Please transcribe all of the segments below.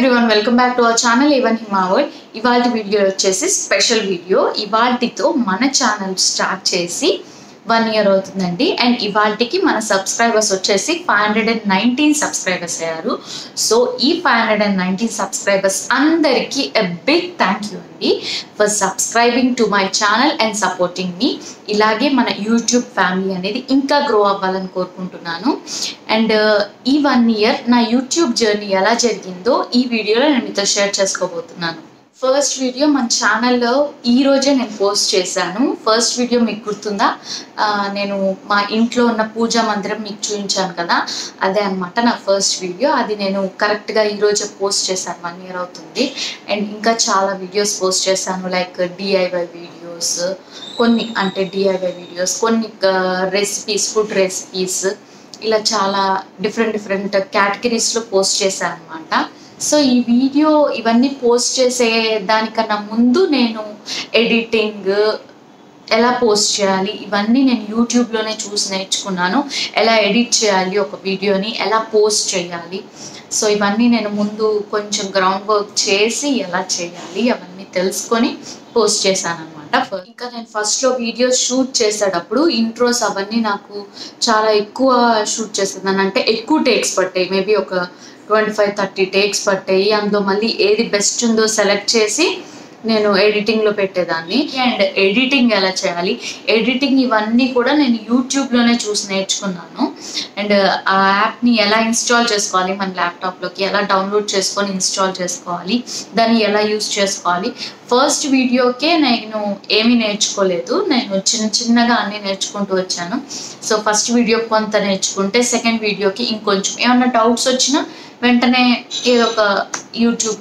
everyone welcome back to our channel ఈవెన్ హిమావల్ ఇవాళ వీడియో వచ్చేసి స్పెషల్ వీడియో ఇవాళతో మన ఛానల్ స్టార్ట్ చేసి వన్ ఇయర్ అవుతుందండి అండ్ ఇవాళకి మన సబ్స్క్రైబర్స్ వచ్చేసి five hundred and nineteen subscribers అయ్యారు సో ఈ five hundred and nineteen subscribers అందరికీ ఎ బిగ్ థ్యాంక్ యూ అండి for subscribing to my channel and supporting మీ ఇలాగే మన యూట్యూబ్ ఫ్యామిలీ అనేది ఇంకా గ్రో అవ్వాలని కోరుకుంటున్నాను అండ్ ఈ వన్ ఇయర్ నా యూట్యూబ్ జర్నీ ఎలా జరిగిందో ఈ వీడియోలో నేను మీతో షేర్ చేసుకోబోతున్నాను ఫస్ట్ వీడియో మన ఛానల్లో ఈ రోజే నేను పోస్ట్ చేశాను ఫస్ట్ వీడియో మీకు గుర్తుందా ఆ, నేను మా ఇంట్లో ఉన్న పూజా మందిరం మీకు చూపించాను కదా అదే అన్నమాట నా ఫస్ట్ వీడియో అది నేను కరెక్ట్గా ఈ రోజే పోస్ట్ చేశాను వన్ ఇయర్ అవుతుంది అండ్ ఇంకా చాలా వీడియోస్ పోస్ట్ చేశాను లైక్ డిఐవై వీడియోస్ కొన్ని అంటే డిఐవై వీడియోస్ కొన్ని రెసిపీస్ ఫుడ్ రెసిపీస్ ఇలా చాలా డిఫరెంట్ డిఫరెంట్ కేటగిరీస్లో పోస్ట్ చేశాను అనమాట సో ఈ వీడియో ఇవన్నీ పోస్ట్ చేసే దానికన్నా ముందు నేను ఎడిటింగ్ ఎలా పోస్ట్ చేయాలి ఇవన్నీ నేను యూట్యూబ్లోనే చూసి నేర్చుకున్నాను ఎలా ఎడిట్ చేయాలి ఒక వీడియోని ఎలా పోస్ట్ చేయాలి సో ఇవన్నీ నేను ముందు కొంచెం గ్రౌండ్ వర్క్ చేసి ఎలా చేయాలి అవన్నీ తెలుసుకొని పోస్ట్ చేశాను అనమాట ఇంకా నేను ఫస్ట్లో వీడియోస్ షూట్ చేసేటప్పుడు ఇంట్రోస్ అవన్నీ నాకు చాలా ఎక్కువ షూట్ చేసేదాన్ని అంటే ఎక్కువ టేక్స్ పట్టాయి మేబీ ఒక ట్వంటీ ఫైవ్ థర్టీ టేక్స్ పట్టాయి అందులో మళ్ళీ ఏది బెస్ట్ ఉందో సెలెక్ట్ చేసి నేను ఎడిటింగ్లో పెట్టేదాన్ని అండ్ ఎడిటింగ్ ఎలా చేయాలి ఎడిటింగ్ ఇవన్నీ కూడా నేను యూట్యూబ్లోనే చూసి నేర్చుకున్నాను అండ్ ఆ యాప్ని ఎలా ఇన్స్టాల్ చేసుకోవాలి మన ల్యాప్టాప్లోకి ఎలా డౌన్లోడ్ చేసుకొని ఇన్స్టాల్ చేసుకోవాలి దాన్ని ఎలా యూస్ చేసుకోవాలి ఫస్ట్ వీడియోకే నేను ఏమీ నేర్చుకోలేదు నేను చిన్న చిన్నగా అన్నీ నేర్చుకుంటూ వచ్చాను సో ఫస్ట్ వీడియో కొంత నేర్చుకుంటే సెకండ్ వీడియోకి ఇంకొంచెం ఏమన్నా డౌట్స్ వచ్చినా వెంటనే ఏదో ఒక యూట్యూబ్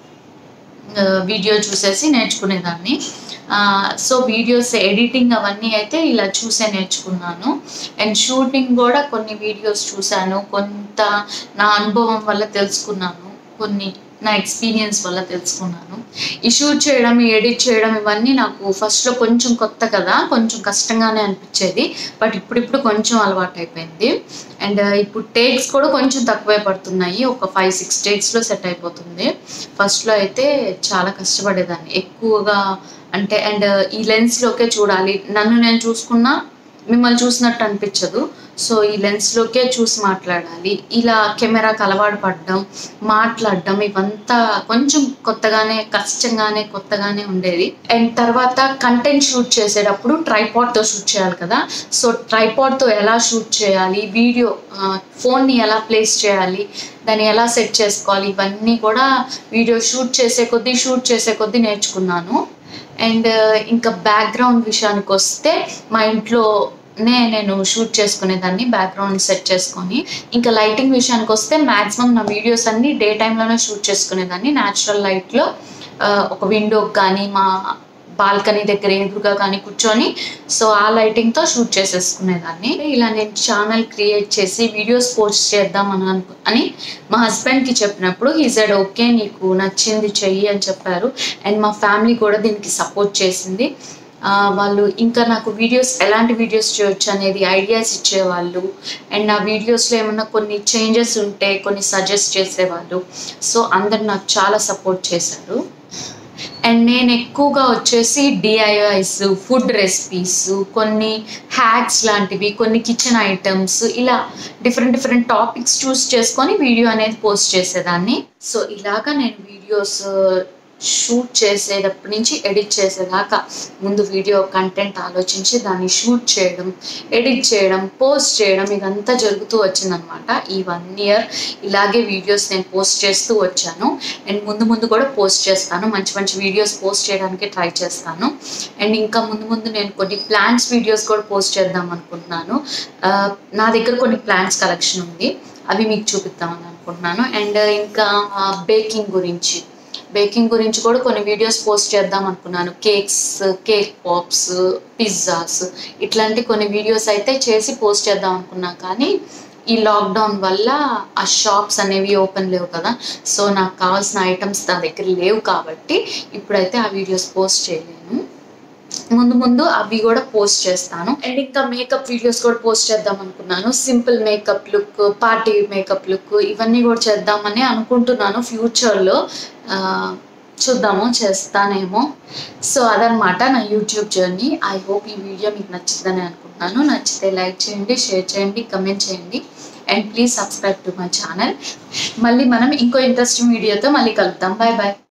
ఆ, వీడియో చూసేసి నేర్చుకునేదాన్ని ఆ, సో వీడియోస్ ఎడిటింగ్ అవన్నీ అయితే ఇలా చూసే నేర్చుకున్నాను అండ్ షూటింగ్ కూడా కొన్ని వీడియోస్ చూశాను కొంత నా అనుభవం వల్ల తెలుసుకున్నాను కొన్ని నా ఎక్స్పీరియన్స్ వల్ల తెలుసుకున్నాను ఈ షూట్ చేయడం ఈ ఎడిట్ చేయడం ఇవన్నీ నాకు ఫస్ట్లో కొంచెం కొత్త కదా కొంచెం కష్టంగానే అనిపించేది బట్ ఇప్పుడిప్పుడు కొంచెం అలవాటు అయిపోయింది అండ్ ఇప్పుడు టేక్స్ కూడా కొంచెం తక్కువే పడుతున్నాయి ఒక ఫైవ్ సిక్స్ టేక్స్లో సెట్ అయిపోతుంది ఫస్ట్లో అయితే చాలా కష్టపడేదాన్ని ఎక్కువగా అంటే అండ్ ఈ లెన్స్లోకే చూడాలి నన్ను నేను చూసుకున్నా మిమ్మల్ని చూసినట్టు అనిపించదు సో ఈ లెన్స్లోకే చూసి మాట్లాడాలి ఇలా కెమెరాకి అలవాటు పడడం మాట్లాడడం ఇవంతా కొంచెం కొత్తగానే కష్టంగానే కొత్తగానే ఉండేది అండ్ తర్వాత కంటెంట్ షూట్ చేసేటప్పుడు ట్రైపాడ్తో షూట్ చేయాలి కదా సో ట్రైపాడ్తో ఎలా షూట్ చేయాలి వీడియో ఫోన్ని ఎలా ప్లేస్ చేయాలి దాన్ని ఎలా సెట్ చేసుకోవాలి ఇవన్నీ కూడా వీడియో షూట్ చేసే కొద్దీ షూట్ చేసే కొద్దీ నేర్చుకున్నాను అండ్ ఇంకా బ్యాక్గ్రౌండ్ విషయానికి వస్తే మా ఇంట్లోనే నేను షూట్ చేసుకునేదాన్ని బ్యాక్గ్రౌండ్ సెట్ చేసుకొని ఇంకా లైటింగ్ విషయానికి వస్తే మ్యాక్సిమం నా వీడియోస్ అన్ని డే టైంలోనే షూట్ చేసుకునేదాన్ని న్యాచురల్ లైట్లో ఒక విండోకి కానీ మా బాల్కనీ దగ్గర ఎదురుగా కానీ కూర్చొని సో ఆ లైటింగ్తో షూట్ చేసేసుకునేదాన్ని ఇలా నేను ఛానల్ క్రియేట్ చేసి వీడియోస్ పోస్ట్ చేద్దాం అని అనుకు అని మా హస్బెండ్కి చెప్పినప్పుడు ఈ సెడ్ ఓకే నీకు నచ్చింది చెయ్యి అని చెప్పారు అండ్ మా ఫ్యామిలీ కూడా దీనికి సపోర్ట్ చేసింది ఆ, వాళ్ళు ఇంకా నాకు వీడియోస్ ఎలాంటి వీడియోస్ చేయొచ్చు అనేది ఐడియాస్ ఇచ్చేవాళ్ళు అండ్ నా వీడియోస్లో ఏమన్నా కొన్ని చేంజెస్ ఉంటే కొన్ని సజెస్ట్ చేసేవాళ్ళు సో అందరు నాకు చాలా సపోర్ట్ చేశారు అండ్ నేను ఎక్కువగా వచ్చేసి డిఐవైస్ ఫుడ్ రెసిపీస్ కొన్ని హ్యాక్స్ లాంటివి కొన్ని కిచెన్ ఐటమ్స్ ఇలా డిఫరెంట్ డిఫరెంట్ టాపిక్స్ చూస్ చేసుకొని వీడియో అనేది పోస్ట్ చేసేదాన్ని సో ఇలాగా నేను వీడియోస్ షూట్ చేసేటప్పటి నుంచి ఎడిట్ చేసేదాకా ముందు వీడియో కంటెంట్ ఆలోచించి దాన్ని షూట్ చేయడం ఎడిట్ చేయడం పోస్ట్ చేయడం ఇదంతా జరుగుతూ వచ్చిందనమాట ఈ వన్ ఇయర్ ఇలాగే వీడియోస్ నేను పోస్ట్ చేస్తూ వచ్చాను అండ్ ముందు ముందు కూడా పోస్ట్ చేస్తాను మంచి మంచి వీడియోస్ పోస్ట్ చేయడానికి ట్రై చేస్తాను అండ్ ఇంకా ముందు ముందు నేను కొన్ని ప్లాన్స్ వీడియోస్ కూడా పోస్ట్ చేద్దాం అనుకుంటున్నాను ఆ, నా దగ్గర కొన్ని ప్లాన్స్ కలెక్షన్ ఉంది అవి మీకు చూపిద్దామని అనుకుంటున్నాను అండ్ ఇంకా బేకింగ్ గురించి బేకింగ్ గురించి కూడా కొన్ని వీడియోస్ పోస్ట్ చేద్దాం అనుకున్నాను కేక్స్ కేక్ పాప్స్ పిజ్జాస్ ఇట్లాంటి కొన్ని వీడియోస్ అయితే చేసి పోస్ట్ చేద్దాం అనుకున్నా కానీ ఈ లాక్డౌన్ వల్ల ఆ షాప్స్ అనేవి ఓపెన్ లేవు కదా సో నాకు కావాల్సిన ఐటమ్స్ నా దగ్గర లేవు కాబట్టి ఇప్పుడైతే ఆ వీడియోస్ పోస్ట్ చేయలేను ముందు ముందు అవి కూడా పోస్ట్ చేస్తాను అండ్ ఇంకా మేకప్ వీడియోస్ కూడా పోస్ట్ చేద్దాం అనుకున్నాను simple makeup look party makeup look ఇవన్నీ కూడా చేద్దామని అనుకుంటున్నాను ఫ్యూచర్లో చూద్దాము చేస్తానేమో సో అదనమాట నా యూట్యూబ్ జర్నీ ఐ హోప్ ఈ వీడియో మీకు నచ్చిందని అనుకుంటున్నాను నచ్చితే లైక్ చేయండి షేర్ చేయండి కమెంట్ చేయండి and please subscribe to my channel మళ్ళీ మనం ఇంకో ఇంట్రెస్టింగ్ వీడియోతో మళ్ళీ కలుద్దాం బాయ్ బాయ్